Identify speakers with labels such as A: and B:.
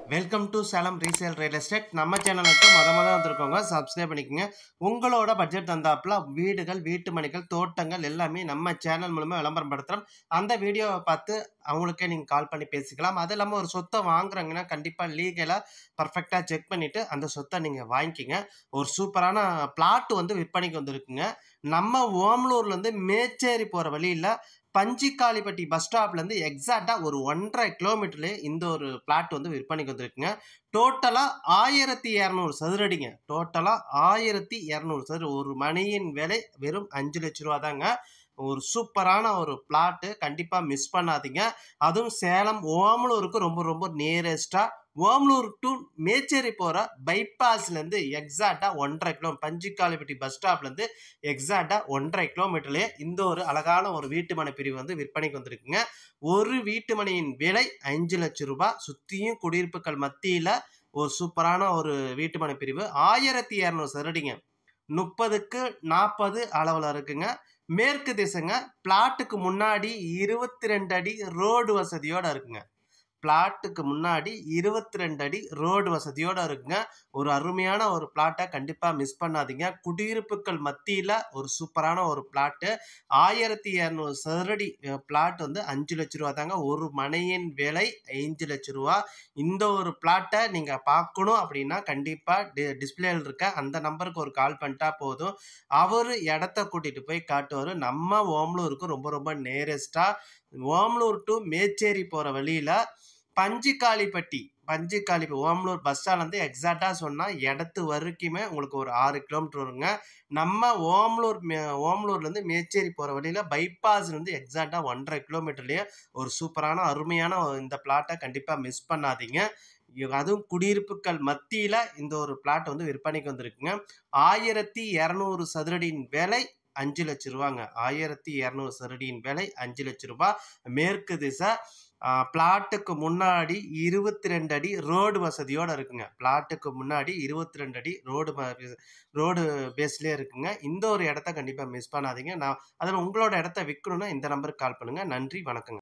A: welcome to Salem resale real estate நம்ம சேனலுக்கு மொத மொதல் வந்திருக்கவங்க சப்ஸ்கிரைப் பண்ணிக்கோங்க உங்களோட பட்ஜெட் தந்தாப்புல வீடுகள் வீட்டு மணிகள் தோட்டங்கள் எல்லாமே நம்ம சேனல் மூலமாக விளம்பரம் படுத்துகிறோம் அந்த வீடியோவை பார்த்து அவங்களுக்கே நீங்கள் கால் பண்ணி பேசிக்கலாம் அது இல்லாமல் ஒரு சொத்தை வாங்குறாங்கன்னா கண்டிப்பாக லீகலாக பர்ஃபெக்டாக செக் பண்ணிவிட்டு அந்த சொத்தை நீங்கள் வாங்கிக்கிங்க ஒரு சூப்பரான பிளாட் வந்து விற்பனைக்கு வந்திருக்குங்க நம்ம ஓமலூர்லேருந்து மேச்சேரி போகிற வழியில் பஞ்சிக்காளிப்பட்டி பஸ் ஸ்டாப்லேருந்து எக்ஸாக்டாக ஒரு ஒன்றரை கிலோமீட்டர்லேயே இந்த ஒரு பிளாட் வந்து விற்பனைக்கு வந்திருக்குங்க டோட்டலாக ஆயிரத்தி இரநூறு சதுரடிங்க டோட்டலாக ஆயிரத்தி இரநூறு சதுர ஒரு மணியின் விலை வெறும் அஞ்சு லட்ச ரூபா தாங்க ஒரு சூப்பரான ஒரு பிளாட்டு கண்டிப்பாக மிஸ் பண்ணாதீங்க அதுவும் சேலம் ஓமலூருக்கு ரொம்ப ரொம்ப நியரஸ்ட்டாக ஓமலூர் டு மேச்சேரி போகிற பைபாஸ்லேருந்து எக்ஸாக்டாக ஒன்றரை கிலோ பஞ்சிக்காலிப்பட்டி பஸ் ஸ்டாப்லேருந்து எக்ஸாக்டாக ஒன்றரை கிலோமீட்டர்லேயே இந்த ஒரு அழகான ஒரு வீட்டு மனை பிரிவு வந்து விற்பனைக்கு வந்திருக்குங்க ஒரு வீட்டு மனையின் விலை அஞ்சு லட்சம் ரூபாய் சுற்றியும் குடியிருப்புகள் மத்தியில் ஒரு சூப்பரான ஒரு வீட்டு மனை பிரிவு ஆயிரத்தி இரநூறு சதுரடிங்க முப்பதுக்கு நாற்பது அளவில் இருக்குங்க மேற்கு திசைங்க பிளாட்டுக்கு முன்னாடி இருபத்தி ரெண்டு அடி ரோடு வசதியோட இருக்குங்க பிளாட்டுக்கு முன்னாடி இருபத்தி ரெண்டு அடி ரோடு வசதியோட இருக்குங்க ஒரு அருமையான ஒரு பிளாட்டை கண்டிப்பாக மிஸ் பண்ணாதீங்க குடியிருப்புகள் மத்தியில் ஒரு சூப்பரான ஒரு பிளாட்டு ஆயிரத்தி இரநூறு சதுரடி பிளாட் வந்து அஞ்சு லட்ச ரூபா தாங்க ஒரு மனையின் விலை அஞ்சு லட்ச ரூபா இந்த ஒரு பிளாட்டை நீங்கள் பார்க்கணும் அப்படின்னா கண்டிப்பாக டி டிஸ்பிளேயில் இருக்க அந்த நம்பருக்கு ஒரு கால் பண்ணிட்டா போதும் அவர் இடத்த கூட்டிகிட்டு போய் காட்டுவார் நம்ம ஓமலூருக்கு ரொம்ப ரொம்ப நேரஸ்ட்டாக ஓமலூர் டு மேச்சேரி போகிற வழியில் பஞ்சிக்காளிப்பட்டி பஞ்சிக்காளி ஓமலூர் பஸ் ஸ்டாண்ட்லேருந்து எக்ஸாக்டாக சொன்னால் இடத்து வரைக்குமே உங்களுக்கு ஒரு ஆறு கிலோமீட்டர் வருங்க நம்ம ஓமலூர் மே ஓமலூர்லேருந்து மேச்சேரி போகிற வழியில் பைபாஸ்லேருந்து எக்ஸாக்டாக ஒன்றரை கிலோமீட்டர்லேயே ஒரு சூப்பரான அருமையான இந்த பிளாட்டை கண்டிப்பாக மிஸ் பண்ணாதீங்க அதுவும் குடியிருப்புகள் மத்தியில் இந்த ஒரு பிளாட் வந்து விற்பனைக்கு வந்திருக்குங்க ஆயிரத்தி இரநூறு சதுரடியின் விலை அஞ்சு லட்ச ரூபாங்க ஆயிரத்தி இரநூறு சதுரடியின் விலை அஞ்சு லட்ச ரூபாய் மேற்கு திசை பிளாட்டுக்கு முன்னாடி இருபத்தி ரெண்டு அடி ரோடு வசதியோடு இருக்குங்க பிளாட்டுக்கு முன்னாடி இருபத்தி ரெண்டு அடி ரோடு ரோடு பேஸ்லேயே இருக்குங்க இந்த ஒரு இடத்த கண்டிப்பாக மிஸ் பண்ணாதீங்க நான் அதில் உங்களோட இடத்த விற்கணுன்னா இந்த நம்பருக்கு கால் பண்ணுங்கள் நன்றி வணக்கங்க